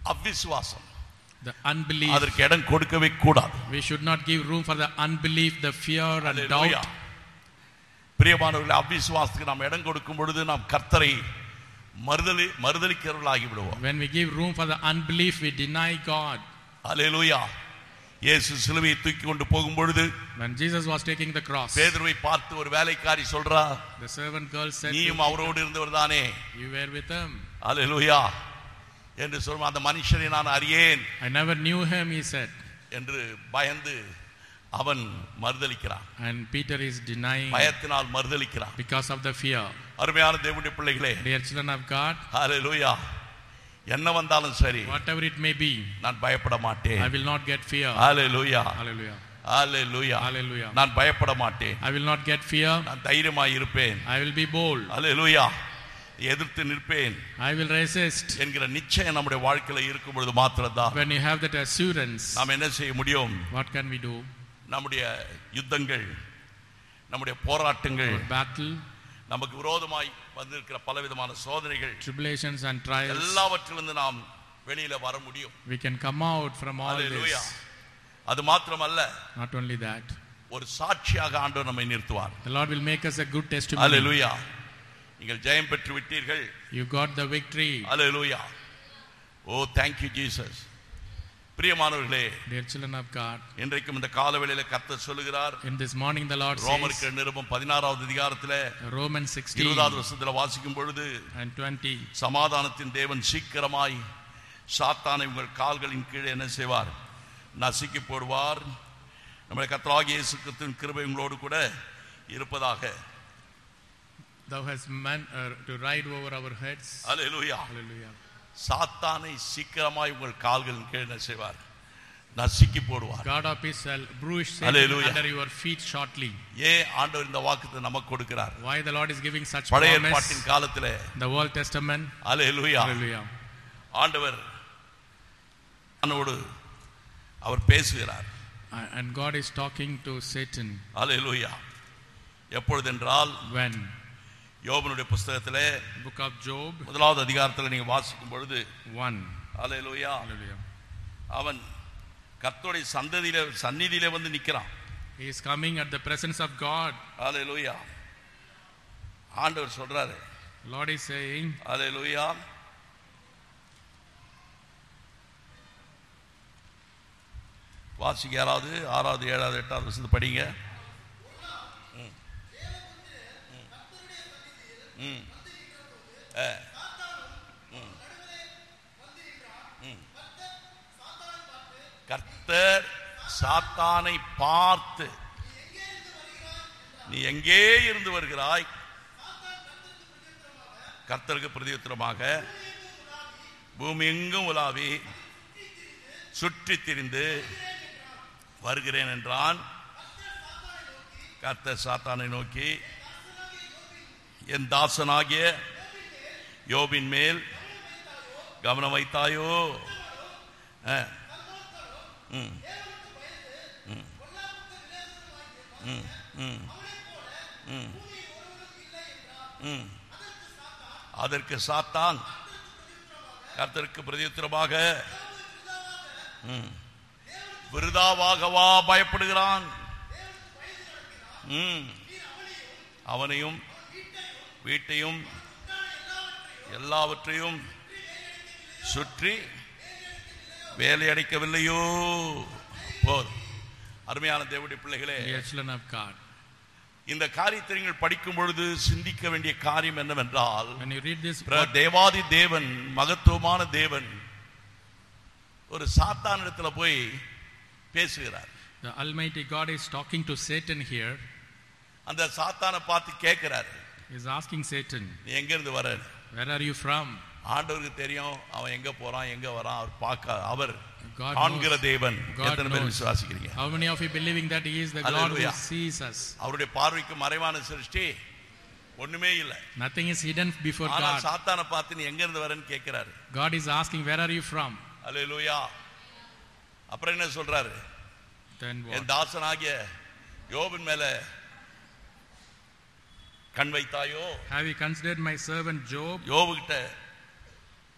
அவ்விசுவாசம் The unbelief. அதற்கு இடம் கொடுக்கவே கூடாது We should not give room for the unbelief, the fear and Hallelujah. doubt. பிரியமானவர்களே அவ்விசுவாசத்துக்கு நாம் இடம் கொடுக்கும் பொழுது நாம் கர்த்தரை மறுதலி மறுதலிக்கிறவர்களாகி விடுவோம் When we give room for the unbelief, we deny God. அல்லேலூயா இயேசு சிலுவையை தூக்கி கொண்டு போகும் பொழுது When Jesus was taking the cross, பேதுருவை பார்த்து ஒரு வேலைக்காரி சொல்றா the servant girl said, to நீயும் அவரோடு இருந்தவர் தானே You were with him. அல்லேலூயா என்று சொல்லும் அந்த மனுஷனை நான் அறியேன் I never knew him, he said. என்று பயந்து அவன் மறுதலிக்கிறான் And Peter is denying பயத்தினால் மறுதலிக்கிறான் because of the fear. அருமையான தேவனுடைய பிள்ளைகளே Dear children of God, ஹalleluya என்ன வந்தாலும் சரி whatever it may be, நான் பயப்பட மாட்டேன் I will not get fear. Hallelujah Hallelujah. Hallelujah Hallelujah. நான் பயப்பட மாட்டேன் I will not get fear. நான் தைரியமாய் இருப்பேன் I will be bold. ஹalleluya எதிர்த்து நிற்பேன் I will resist. என்கிற நிச்சயம் நம்முடைய வாழ்க்கையில இருக்கும் பொழுது மாத்திரம்தான் When you have that assurance, நாம் என்ன செய்ய முடியும் what can we do? நம்முடைய யுத்தங்கள் நம்முடைய போராட்டங்கள் Our battle, நமக்கு விரோதமாய் வந்திருக்கிற பலவிதமான சோதனைகள் tribulations, and trials, எல்லாவற்றிலிருந்து நாம் வெளியில வர முடியும் we can come out from all Hallelujah. this. அது மாத்திரமல்ல Not only that, ஒரு சாட்சியாக ஆண்டவர் நம்மை நிறுத்துவார் the Lord will make us a good testimony. அல்லேலூயா நீங்கள் ஜெயம் பெற்று விட்டீர்கள் You got the victory. Hallelujah oh thank you Jesus பிரியமானவர்களே Dear children of God, இன்றைக்கும் இந்த காலவேளையில கர்த்தர் சொல்லுகிறார் in this morning the Lord ரோமருக்கு says, நிருபம் பதினாறாவது அதிகாரத்துல Romans 16 இருபதாவது வருஷத்துல வாசிக்கும் பொழுது and 20, சமாதானத்தின் தேவன் சீக்கிரமாய் சாத்தானை உங்கள் கால்களின் கீழே என்ன செய்வார் நசுக்கி போடுவார் நம்முடைய கர்த்தராகிய இயேசு கிறிஸ்துவின் கிருபை உங்களோடு கூட இருப்பதாக thou hast meant uh, to ride over our heads. Hallelujah Hallelujah. சாத்தானை சீக்கிரமாய் உங்கள் கால்களின் கீழே என்ன செய்வார் நசுக்கி போடுவார் God of peace shall bruise Satan Hallelujah. under your feet shortly. ஏன் ஆண்டவர் இந்த வாக்குத்தை நமக்கு கொடுக்கிறார் Why the Lord is giving such பழைய promise? ஏற்பாட்டின் காலத்துல The Old Testament. Hallelujah Hallelujah. ஆண்டவர் அவனோடு அவர் பேசுகிறார் And and God is talking to Satan hallelujah எப்பொழுதென்றால் when? யோபனுடைய புஸ்தகத்திலே Book of Job முதலாவது அதிகாரத்தில் நீங்க வாசிக்கும் பொழுது 1. அல்லேலூயா Hallelujah. அவன் கர்த்தருடைய சந்ததியில சந்நிதியில வந்து நிக்கிறான் He is coming at the presence of God. அல்லேலூயா ஆண்டவர் சொல்றாரு Lord is saying, அல்லேலூயா வாசிக்க யாராவது ஆறாவது ஏழாவது எட்டாவது வருஷத்து படிங்க ம். ம். ம். ஆ. ம். ம். கர்த்தர் சாத்தானை பார்த்து நீ எங்கே இருந்து வருகிறாய் கர்த்தருக்கு பிரதியுத்தரமாக பூமி எங்கும் உலாவி சுற்றி திரிந்து வருகிறேன் என்றான் கர்த்தர் சாத்தானை நோக்கி என் தாசனாகிய யோபின் மேல் கவனம் வைத்தாயோ ஆ. ம். ம். ம். ம். ம். ம். அதற்கு சாத்தான் கர்த்தருக்கு பிரதியுத்தரமாக ம், விருதாவாகவா பயப்படுகிறான் ம், அவனையும் வீட்டையும் எல்லாவற்றையும் சுற்றி வேலையடைக்கவில்லையோ போதும் அருமையான தேவனுடைய பிள்ளைகளே Dear children of God, இந்த காரியத்தை நீங்கள் படிக்கும் பொழுது சிந்திக்க வேண்டிய காரியம் என்னவென்றால் when you read this, பிர- தேவாதி தேவன் மகத்துவமான தேவன் ஒரு சாத்தானிடத்துல போய் பேசுகிறார் the Almighty God is talking to Satan here. அந்த சாத்தானை பார்த்து கேட்கிறாரு He is asking Satan, நீ எங்க இருந்து வர Where are you from? ஆண்டவருக்கு தெரியும் அவன் எங்க போறான் எங்க வரான் அவர் பார்க்க அவர் God காண்கிற knows. தேவன் God எத்தனை பேர் knows. விசுவாசிக்கிறீங்க How many of you believing that He is the God who Hallelujah. sees us? அவருடைய பார்வைக்கு மறைவான சிருஷ்டி ஒண்ணுமே இல்லை Nothing is hidden before ஆனா God. சாத்தானை பார்த்து நீ எங்க இருந்து வரேன்னு கேட்கிறாரு God is asking, Where are you from? அல்லேலூயா அப்புறம் என்ன சொல்றாரு Then what? என் தாசனாகிய யோபின் மேல கண் வைத்தாயோ Have you considered my servant Job? யோபு கிட்ட